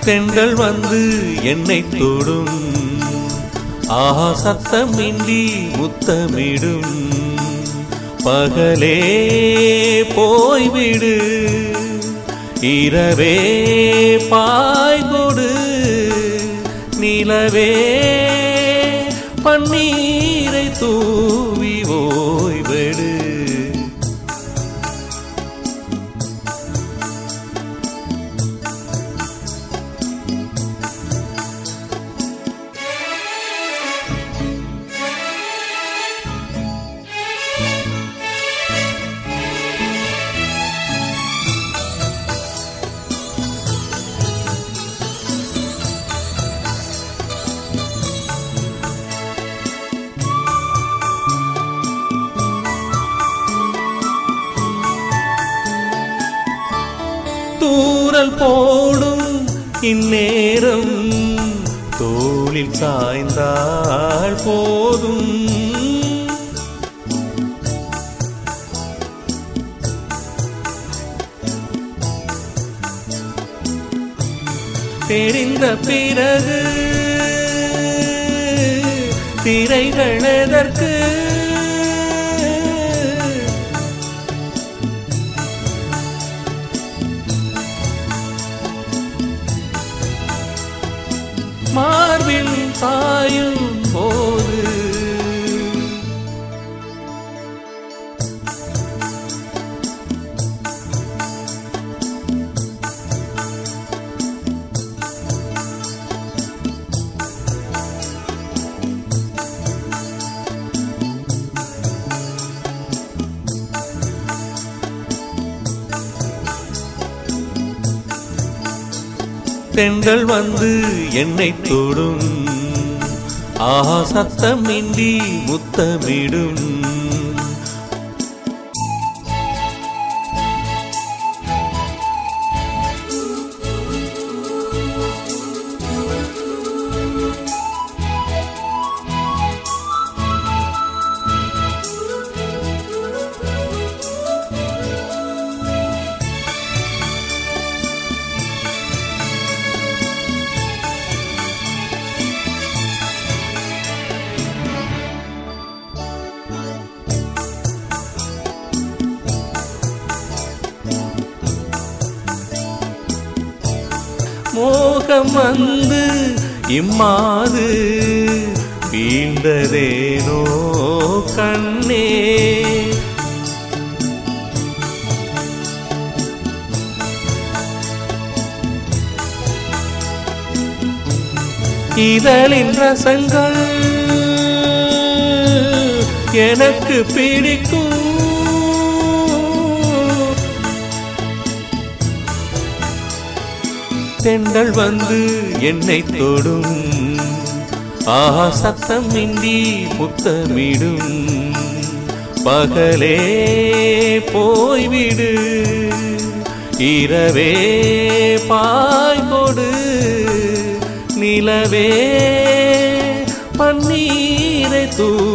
தென்றல் வந்து என்னை தொடும் ஆஹா சத்தமின்றி முத்தமிடும் பகலே போய்விடு இரவே பாய்கொடு நிலவே பன்னீரை தூவி ஓய்வெடு தூரல் போடும் இந்நேரம் தோளில் சாய்ந்தால் போதும் தெரிந்த பிறகு திரைகள் எதற்கு மார்பில் சாயும் போது தென்றல் வந்து என்னை தொடும் ஆஹா சத்தமின்றி முத்தமிடும் மோகம் வந்து இம்மாது வீழ்ந்ததேனோ கண்ணே இதழின் ரசங்கள் எனக்கு பிடிக்கும் தென்றல் வந்து என்னை தொடும் ஆஹா சத்தம் இன்றி முத்தமிடும் பகலே போய்விடு இரவே பாய்கொடு நிலவே பன்னீரை தூ